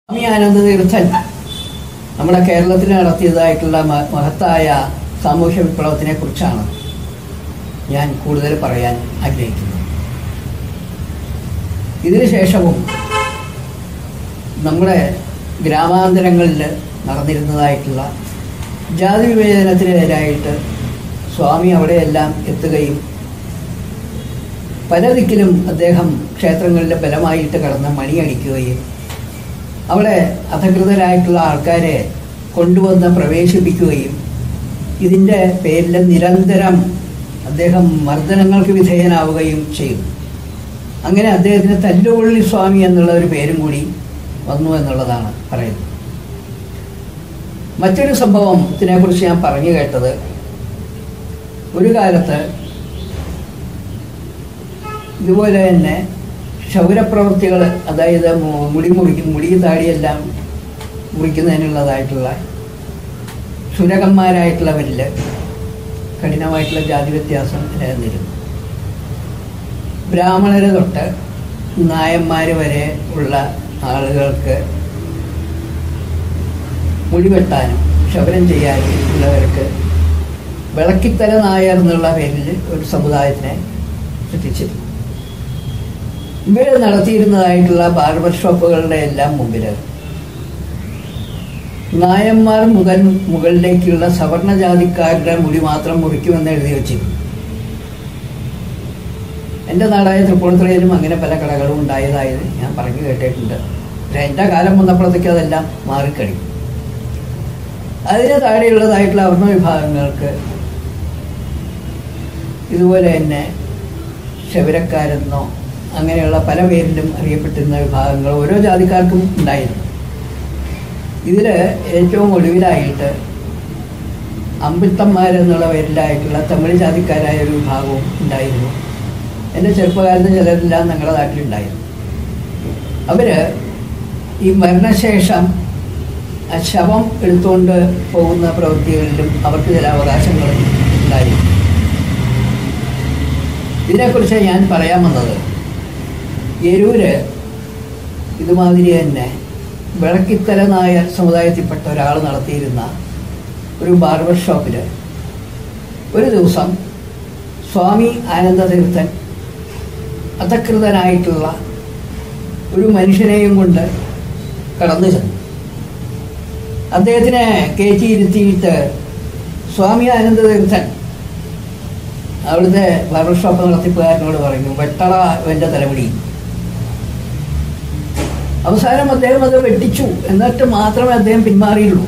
സ്വാമി ആനന്ദ തീർത്ഥൻ നമ്മുടെ കേരളത്തിൽ നടത്തിയതായിട്ടുള്ള മ- മഹത്തായ സാമൂഹ്യ വിപ്ലവത്തിനെ കുറിച്ചാണ് ഞാൻ കൂടുതൽ പറയാൻ ആഗ്രഹിക്കുന്നത് ഇതിനു ശേഷവും നമ്മുടെ ഗ്രാമാന്തരങ്ങളിൽ നടന്നിരുന്നതായിട്ടുള്ള ജാതി വിവേചനത്തിനെതിരായിട്ട് സ്വാമി അവിടെയെല്ലാം എത്തുകയും പല ദിക്കിലും അദ്ദേഹം ക്ഷേത്രങ്ങളിൽ ബലമായിട്ട് കടന്ന് മണിയടിക്കുകയും അവിടെ അധികൃതരായിട്ടുള്ള ആൾക്കാരെ കൊണ്ടുവന്ന് പ്രവേശിപ്പിക്കുകയും ഇതിൻ്റെ പേരിൽ നിരന്തരം അദ്ദേഹം മർദ്ദനങ്ങൾക്ക് വിധേയനാവുകയും ചെയ്തു അങ്ങനെ അദ്ദേഹത്തിന് തല്ലുകൊള്ളി സ്വാമി എന്നുള്ള ഒരു പേരും കൂടി വന്നു എന്നുള്ളതാണ് പറയുന്നത് മറ്റൊരു സംഭവത്തിനെ കുറിച്ച് ഞാൻ പറഞ്ഞു കേട്ടത് ഒരു കാലത്ത് ഇതുപോലെ തന്നെ ക്ഷൗരപ്രവൃത്തികൾ അതായത് മു- മുടി മുറിക്കും മുടി താടിയെല്ലാം മുറിക്കുന്നതിനുള്ളതായിട്ടുള്ള ക്ഷുരകന്മാരായിട്ടുള്ളവരിൽ കഠിനമായിട്ടുള്ള ജാതി വ്യത്യാസം നിലനിന്നിരുന്നു ബ്രാഹ്മണര് തൊട്ട് നായന്മാർ വരെ ഉള്ള ആളുകൾക്ക് മുടി വെട്ടാനും ക്ഷൗരം ചെയ്യാനും ഉള്ളവർക്ക് വിളക്കിത്തല നായർ എന്നുള്ള പേരിൽ ഒരു സമുദായത്തിനെ സൃഷ്ടിച്ചിരുന്നു ഇവർ നടത്തിയിരുന്നതായിട്ടുള്ള ബാർബർ ഷോപ്പുകളുടെ എല്ലാം മുമ്പിൽ നായന്മാർ മുതൽ മുകളിലേക്കുള്ള സവർണജാതിക്കാരുടെ മുടി മാത്രം മുറിക്കുമെന്ന് എഴുതി വെച്ചിരുന്നു എൻ്റെ നാടായ തൃപ്പൂണിത്തുറയിലും അങ്ങനെ പല കടകളും ഉണ്ടായതായത് ഞാൻ പറഞ്ഞു കേട്ടിട്ടുണ്ട് പക്ഷേ എൻ്റെ കാലം വന്നപ്പോഴത്തേക്ക് അതെല്ലാം മാറിക്കഴിഞ്ഞു അതിന് താഴെയുള്ളതായിട്ടുള്ള അവർണ വിഭാഗങ്ങൾക്ക് ഇതുപോലെ തന്നെ ക്ഷവരക്കാരെന്നോ അങ്ങനെയുള്ള പല പേരിലും അറിയപ്പെട്ടിരുന്ന വിഭാഗങ്ങൾ ഓരോ ജാതിക്കാർക്കും ഉണ്ടായിരുന്നു ഇതിൽ ഏറ്റവും ഒടുവിലായിട്ട് അമ്പിത്തന്മാരെന്നുള്ള പേരിലായിട്ടുള്ള തമിഴ് ജാതിക്കാരായ ഒരു വിഭാഗവും ഉണ്ടായിരുന്നു എൻ്റെ ചെറുപ്പകാലത്ത് ചിലരെല്ലാം ഞങ്ങളുടെ നാട്ടിലുണ്ടായിരുന്നു അവർ ഈ മരണശേഷം ആ ശവം എടുത്തുകൊണ്ട് പോകുന്ന പ്രവൃത്തികളിലും അവർക്ക് ചില അവകാശങ്ങളും ഉണ്ടായിരുന്നു ഇതിനെക്കുറിച്ച് ഞാൻ പറയാൻ വന്നത് എരൂര് ഇതുമാതിരി തന്നെ വിളക്കിത്തല നായർ സമുദായത്തിൽപ്പെട്ട ഒരാൾ നടത്തിയിരുന്ന ഒരു ബാർബർ ഷോപ്പിൽ ഒരു ദിവസം സ്വാമി ആനന്ദതീർത്ഥൻ അധകൃതനായിട്ടുള്ള ഒരു മനുഷ്യനെയും കൊണ്ട് കടന്നു ചെന്നു അദ്ദേഹത്തിനെ കയറ്റിയിരുത്തിയിട്ട് സ്വാമി ആനന്ദതീർത്ഥൻ അവിടുത്തെ ബാർബർ ഷോപ്പ് നടത്തിപ്പുകാരനോട് പറഞ്ഞു വെട്ടറ എൻ്റെ തലമുടി അവസാനം അദ്ദേഹം അത് വെട്ടിച്ചു എന്നിട്ട് മാത്രമേ അദ്ദേഹം പിന്മാറിയുള്ളൂ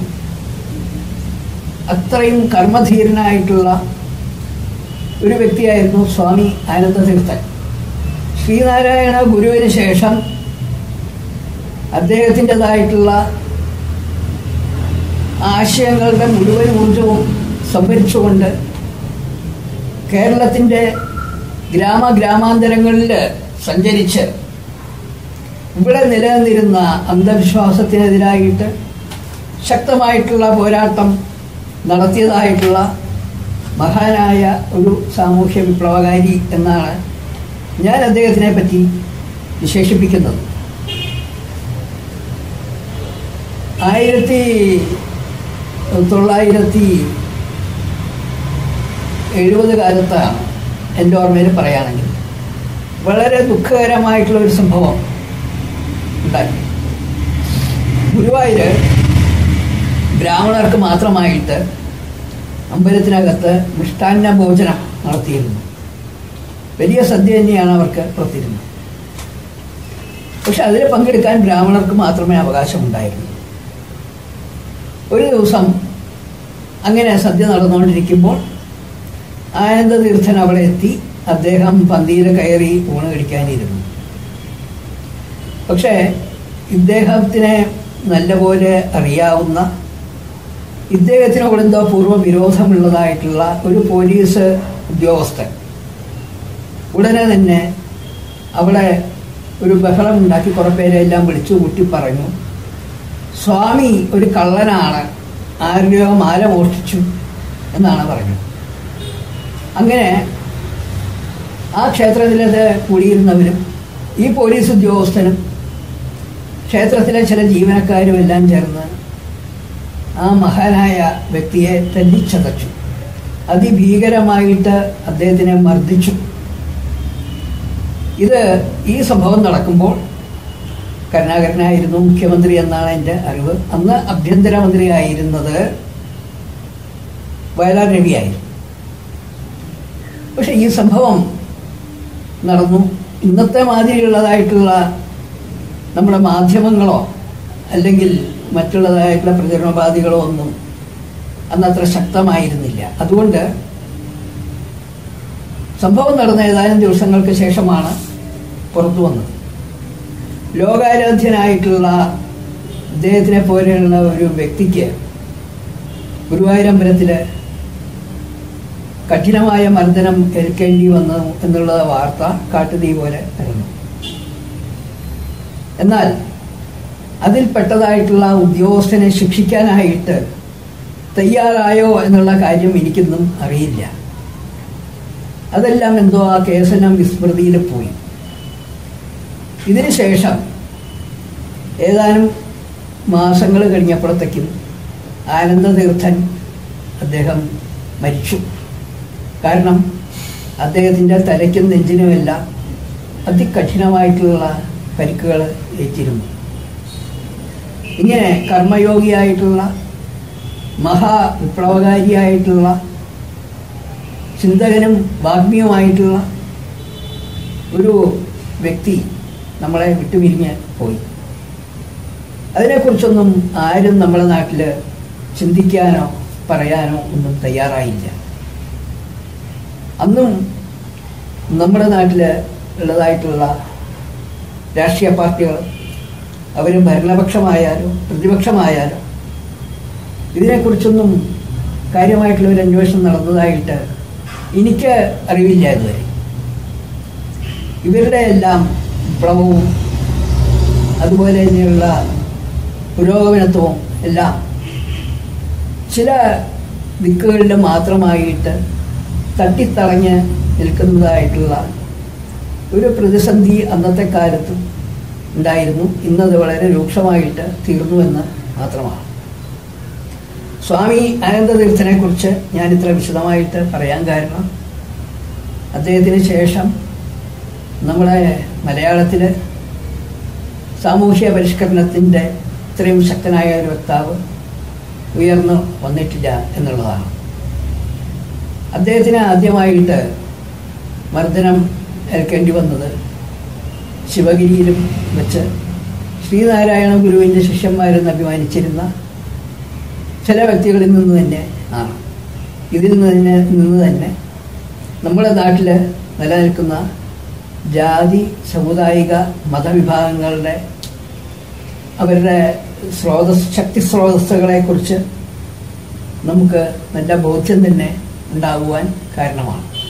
അത്രയും കർമ്മധീരനായിട്ടുള്ള ഒരു വ്യക്തിയായിരുന്നു സ്വാമി ആനന്ദതീർത്ഥൻ ശ്രീനാരായണ ഗുരുവിന് ശേഷം അദ്ദേഹത്തിൻ്റെതായിട്ടുള്ള ആശയങ്ങളുടെ മുഴുവൻ ഊർജവും സംഭരിച്ചുകൊണ്ട് കേരളത്തിൻ്റെ ഗ്രാമ ഗ്രാമാന്തരങ്ങളിൽ സഞ്ചരിച്ച് ഇവിടെ നിലനിന്നിരുന്ന അന്ധവിശ്വാസത്തിനെതിരായിട്ട് ശക്തമായിട്ടുള്ള പോരാട്ടം നടത്തിയതായിട്ടുള്ള മഹാനായ ഒരു സാമൂഹ്യ വിപ്ലവകാരി എന്നാണ് ഞാൻ അദ്ദേഹത്തിനെ പറ്റി വിശേഷിപ്പിക്കുന്നത് ആയിരത്തി തൊള്ളായിരത്തി എഴുപത് കാലത്താണ് എൻ്റെ ഓർമ്മയിൽ പറയുകയാണെങ്കിൽ വളരെ ദുഃഖകരമായിട്ടുള്ള ഒരു സംഭവം ഉണ്ടായി ഗുരുവായൂർ ബ്രാഹ്മണർക്ക് മാത്രമായിട്ട് അമ്പലത്തിനകത്ത് മിഷ്ടാന്ന ഭോജനം നടത്തിയിരുന്നു വലിയ സദ്യ തന്നെയാണ് അവർക്ക് പുറത്തിരുന്നത് പക്ഷെ അതിൽ പങ്കെടുക്കാൻ ബ്രാഹ്മണർക്ക് മാത്രമേ അവകാശമുണ്ടായിരുന്നു ഒരു ദിവസം അങ്ങനെ സദ്യ നടന്നുകൊണ്ടിരിക്കുമ്പോൾ ആനന്ദതീർത്ഥൻ അവിടെ എത്തി അദ്ദേഹം പന്തിയിൽ കയറി ഊണ് കഴിക്കാനിരുന്നു പക്ഷേ ഇദ്ദേഹത്തിനെ നല്ലപോലെ അറിയാവുന്ന ഇദ്ദേഹത്തിനോട് എന്തോ പൂർവ്വ വിരോധമുള്ളതായിട്ടുള്ള ഒരു പോലീസ് ഉദ്യോഗസ്ഥൻ ഉടനെ തന്നെ അവിടെ ഒരു ബഹളം ഉണ്ടാക്കി കുറേ പേരെല്ലാം വിളിച്ചു കൂട്ടി പറഞ്ഞു സ്വാമി ഒരു കള്ളനാണ് ആരുടെയോ മാല മോഷ്ടിച്ചു എന്നാണ് പറഞ്ഞത് അങ്ങനെ ആ ക്ഷേത്രത്തിലത് കൂടിയിരുന്നവരും ഈ പോലീസ് ഉദ്യോഗസ്ഥനും ക്ഷേത്രത്തിലെ ചില ജീവനക്കാരും എല്ലാം ചേർന്ന് ആ മഹാനായ വ്യക്തിയെ തല്ലിച്ചതച്ചു അതിഭീകരമായിട്ട് അദ്ദേഹത്തിനെ മർദ്ദിച്ചു ഇത് ഈ സംഭവം നടക്കുമ്പോൾ കരുണാകരനായിരുന്നു മുഖ്യമന്ത്രി എന്നാണ് എൻ്റെ അറിവ് അന്ന് ആഭ്യന്തരമന്ത്രി ആയിരുന്നത് വയലാർ രവിയായിരുന്നു പക്ഷെ ഈ സംഭവം നടന്നു ഇന്നത്തെ മാതിരിയുള്ളതായിട്ടുള്ള നമ്മുടെ മാധ്യമങ്ങളോ അല്ലെങ്കിൽ മറ്റുള്ളതായിട്ടുള്ള പ്രചരണോപാധികളോ ഒന്നും അന്നത്ര ശക്തമായിരുന്നില്ല അതുകൊണ്ട് സംഭവം നടന്ന ഏതാനും ദിവസങ്ങൾക്ക് ശേഷമാണ് പുറത്തു വന്നത് ലോകാരാധ്യനായിട്ടുള്ള അദ്ദേഹത്തിനെ പോലെയുള്ള ഒരു വ്യക്തിക്ക് ഗുരുവായൂരമ്പലത്തില് കഠിനമായ മർദ്ദനം ഏൽക്കേണ്ടി വന്നു എന്നുള്ള വാർത്ത കാട്ടുതീ പോലെ പരന്നു എന്നാൽ അതിൽപ്പെട്ടതായിട്ടുള്ള ഉദ്യോഗസ്ഥനെ ശിക്ഷിക്കാനായിട്ട് തയ്യാറായോ എന്നുള്ള കാര്യം എനിക്കൊന്നും അറിയില്ല അതെല്ലാം എന്തോ ആ കേസെല്ലാം വിസ്മൃതിയിൽ പോയി ഇതിന് ശേഷം ഏതാനും മാസങ്ങൾ കഴിഞ്ഞപ്പോഴത്തേക്കും ആനന്ദതീർത്ഥൻ അദ്ദേഹം മരിച്ചു കാരണം അദ്ദേഹത്തിൻ്റെ തലയ്ക്കും നെഞ്ചിനുമെല്ലാം അതികഠിനമായിട്ടുള്ള പരിക്കുകൾ ഏറ്റിരുന്നു ഇങ്ങനെ കർമ്മയോഗിയായിട്ടുള്ള മഹാവിപ്ലവകാരിയായിട്ടുള്ള ചിന്തകനും വാഗ്മിയുമായിട്ടുള്ള ഒരു വ്യക്തി നമ്മളെ വിട്ടുപിരിഞ്ഞ് പോയി അതിനെക്കുറിച്ചൊന്നും ആരും നമ്മുടെ നാട്ടിൽ ചിന്തിക്കാനോ പറയാനോ ഒന്നും തയ്യാറായില്ല അന്നും നമ്മുടെ നാട്ടിൽ ഉള്ളതായിട്ടുള്ള രാഷ്ട്രീയ പാർട്ടികൾ അവർ ഭരണപക്ഷമായാലോ പ്രതിപക്ഷമായാലോ ഇതിനെക്കുറിച്ചൊന്നും കാര്യമായിട്ടുള്ള ഒരു അന്വേഷണം നടന്നതായിട്ട് എനിക്ക് അറിവില്ല ഇതുവരെ ഇവരുടെ എല്ലാം വിപ്ലവവും അതുപോലെ തന്നെയുള്ള പുരോഗമനത്വവും എല്ലാം ചില ദിക്കുകളിൽ മാത്രമായിട്ട് തട്ടിത്തളഞ്ഞ് നിൽക്കുന്നതായിട്ടുള്ള ഒരു പ്രതിസന്ധി അന്നത്തെ കാലത്ത് ഉണ്ടായിരുന്നു ഇന്നത് വളരെ രൂക്ഷമായിട്ട് തീർന്നുവെന്ന് മാത്രമാണ് സ്വാമി ആനന്ദതീർത്ഥനെ കുറിച്ച് ഞാൻ ഇത്ര വിശദമായിട്ട് പറയാൻ കാരണം അദ്ദേഹത്തിന് ശേഷം നമ്മുടെ മലയാളത്തിൽ സാമൂഹ്യ പരിഷ്കരണത്തിൻ്റെ ഇത്രയും ശക്തനായ ഒരു വക്താവ് ഉയർന്നു വന്നിട്ടില്ല എന്നുള്ളതാണ് അദ്ദേഹത്തിന് ആദ്യമായിട്ട് മർദ്ദനം ഏൽക്കേണ്ടി വന്നത് ശിവഗിരിയിലും വെച്ച് ശ്രീനാരായണ ഗുരുവിൻ്റെ ശിഷ്യന്മാരെന്ന് അഭിമാനിച്ചിരുന്ന ചില വ്യക്തികളിൽ നിന്ന് തന്നെ ആണ് ഇതിൽ നിന്ന് തന്നെ നിന്ന് തന്നെ നമ്മുടെ നാട്ടിൽ നിലനിൽക്കുന്ന ജാതി സമുദായിക മതവിഭാഗങ്ങളുടെ അവരുടെ സ്രോതസ് ശക്തി സ്രോതസ്സുകളെക്കുറിച്ച് നമുക്ക് നല്ല ബോധ്യം തന്നെ ഉണ്ടാകുവാൻ കാരണമാണ്